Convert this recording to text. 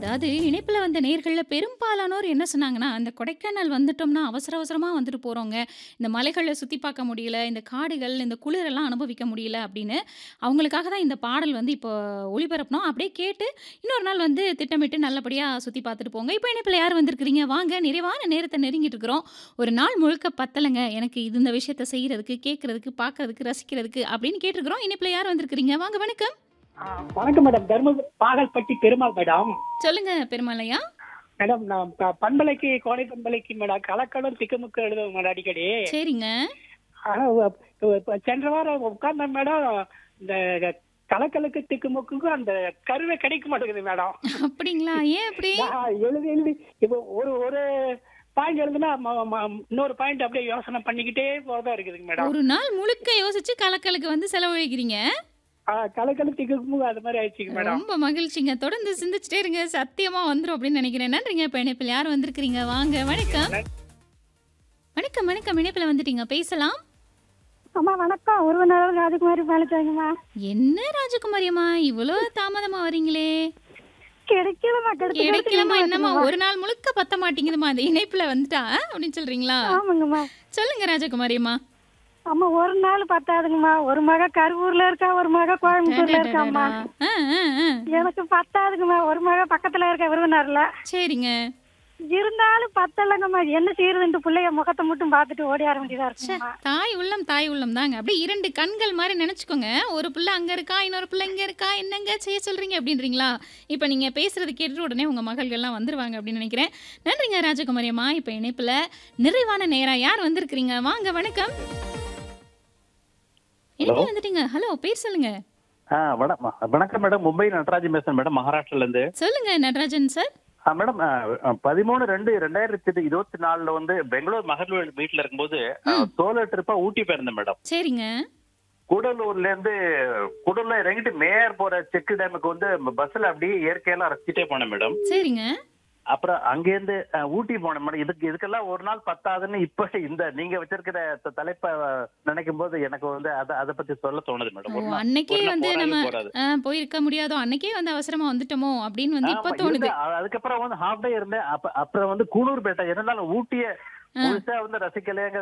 அதாவது இணைப்பில் வந்த நேர்களில் பெரும்பாலானோர் என்ன சொன்னாங்கன்னா அந்த கொடைக்கானல் வந்துட்டோம்னா அவசர அவசரமாக வந்துட்டு போகிறோங்க இந்த மலைகளை சுற்றி பார்க்க முடியல இந்த காடுகள் இந்த குளிரெல்லாம் அனுபவிக்க முடியல அப்படின்னு அவங்களுக்காக தான் இந்த பாடல் வந்து இப்போ ஒளிபரப்பணும் அப்படியே கேட்டு இன்னொரு நாள் வந்து திட்டமிட்டு நல்லபடியாக சுற்றி பார்த்துட்டு போங்க இப்போ இணைப்பில் யார் வந்திருக்கிறீங்க வாங்க நிறைவான நேரத்தை நெருங்கிட்டு இருக்கிறோம் ஒரு நாள் முழுக்க பத்தலைங்க எனக்கு இது இந்த விஷயத்த செய்கிறதுக்கு கேட்குறதுக்கு பார்க்கறதுக்கு ரசிக்கிறதுக்கு அப்படின்னு கேட்டிருக்கிறோம் இணைப்பில் யார் வந்திருக்கிறீங்க வாங்க வணக்கம் ஆ, வணக்கம் மேடம் தர்மபுரி பாகல்பட்டி பெருமாள் மேடம் சொல்லுங்க பெருமாளையா மேடம் நான் ப- பண்பலைக்கு கோடை பண்பலைக்கு மேடம் கலக்கடம் திக்குமுக்கு எழுதுவேன் மேடம் அடிக்கடி சரிங்க ஆனா உ- உ- இப்ப சென்ற வாரம் உட்கார்ந்த மேடம் இந்த கலக்கலுக்கு திக்குமுக்குக்கும் அந்த கருவே கிடைக்க மாட்டேங்குது மேடம் அப்படிங்களா ஏன் அப்படி நான் எழுதி எழுதி இப்போ ஒரு ஒரு பாயிண்ட் எழுதுனா ம- ம- இன்னொரு பாயிண்ட் அப்படியே யோசனை பண்ணிக்கிட்டே போறதா இருக்குதுங்க மேடம் ஒரு நாள் முழுக்க யோசிச்சு கலக்கலுக்கு வந்து செலவழிக்கிறீங்க ஆ, கலக்கலு திக்குமுக்கு அது மாதிரி ஆயிடுச்சுங்க மேடம் ரொம்ப மகிழ்ச்சிங்க தொடர்ந்து சிந்திச்சுட்டே இருங்க சத்தியமா வந்துரும் அப்படின்னு நினைக்கிறேன் நன்றிங்க இப்ப இணைப்பில் யார் வந்திருக்கிறீங்க வாங்க வணக்கம் வணக்கம் வணக்கம் இணைப்பில் வந்துட்டீங்க பேசலாம் அம்மா வணக்கம் உறவினர் ராஜகுமாரி பழனிசாமிம்மா என்ன ராஜகுமாரி அம்மா இவ்வளோ தாமதமா வரீங்களே கிடைக்கலம்மா கிடைச்சு கிடைக்கலமா என்னம்மா ஒரு நாள் முழுக்க பத்த மாட்டேங்குதுமா அந்த இணைப்புல வந்துட்டா அப்படின்னு சொல்றீங்களா ஆமாங்கம்மா சொல்லுங்க ராஜகுமாரி அம்மா அம்மா ஒரு நாள் பத்தாதுங்கம்மா ஒரு மக கருவூர்ல இருக்கா ஒரு மக கோயம்புத்தூர்ல இருக்காம்மா ஆ, ஆ, ஆ. எனக்கு பத்தாதுங்கம்மா ஒரு மக பக்கத்துல இருக்க விருந்தினர்ல சரிங்க இருந்தாலும் பத்தலைங்கம்மா என்ன செய்யறதுன்ட்டு பிள்ளைய முகத்தை மட்டும் பார்த்துட்டு ஓடியார வேண்டியதா இருக்குங்கம்மா தாய் உள்ளம் தாய் உள்ளம் தாங்க அப்படியே இரண்டு கண்கள் மாதிரி நினைச்சுக்கோங்க ஒரு பிள்ளை அங்க இருக்கா இன்னொரு பிள்ளை இங்க இருக்கா என்னங்க செய்ய சொல்றீங்க அப்படின்றீங்களா இப்போ நீங்க பேசுறது கேட்டுட்டு உடனே உங்க மகள்கள்லாம் வந்துருவாங்க அப்படின்னு நினைக்கிறேன் நன்றிங்க ராஜகுமாரி அம்மா இப்போ இணைப்புல நிறைவான நேரா யார் வந்திருக்கிறீங்க வாங்க வணக்கம் இணைப்பு வந்துட்டீங்க ஹலோ பேர் சொல்லுங்க ஆ வண- வணக்கம் மேடம் மும்பை நடராஜன் பேசுறேன் மேடம் மகாராஷ்டிரால இருந்து சொல்லுங்க நடராஜன் சார் ஆ, மேடம் ஆ, ஆ, பதிமூணு ரெண்டு ரெண்டாயிரத்தி இருபத்தி நாலுல வந்து பெங்களூர் மகளிர் வீட்டுல இருக்கும்போது சோலோ ட்ரிப்பா ஊட்டி போயிருந்தேன் மேடம் சரிங்க கூடலூர்ல இருந்து கூடலூர்ல இறங்கிட்டு மேயர் போற செக் டேமுக்கு வந்து பஸ்ல அப்படியே இயற்கையெல்லாம் ரசிச்சுட்டே போனேன் மேடம் சரிங்க அப்புறம் அங்கேருந்து ஆ, ஊட்டி போனேன் மேடம் இதுக்கு இதுக்கெல்லாம் ஒரு நாள் பத்தாதுன்னு இப்ப இந்த நீங்க வச்சிருக்கிற த- தலைப்பை நினைக்கும் போது எனக்கு வந்து அதை அதை பத்தி சொல்ல தோணுது மேடம் ஓ, ஒரு நாள் அன்னைக்கே ஒரு நாள் வந்து போறாது, நம்ம போறாது. ஆ, போயிருக்க முடியாதோ அன்னைக்கே வந்து அவசரமா வந்துட்டோமோ அப்படின்னு வந்து இப்ப ஆமா, தோணுது இருந்தேன். அ- அதுக்கப்புறம் வந்து ஹாஃப் டே இருந்தேன் அப்ப அப்புறம் வந்து கூனூர் பேட்டை இருந்தாலும் ஊட்டிய முழுசா வந்து ரசிக்கலைங்க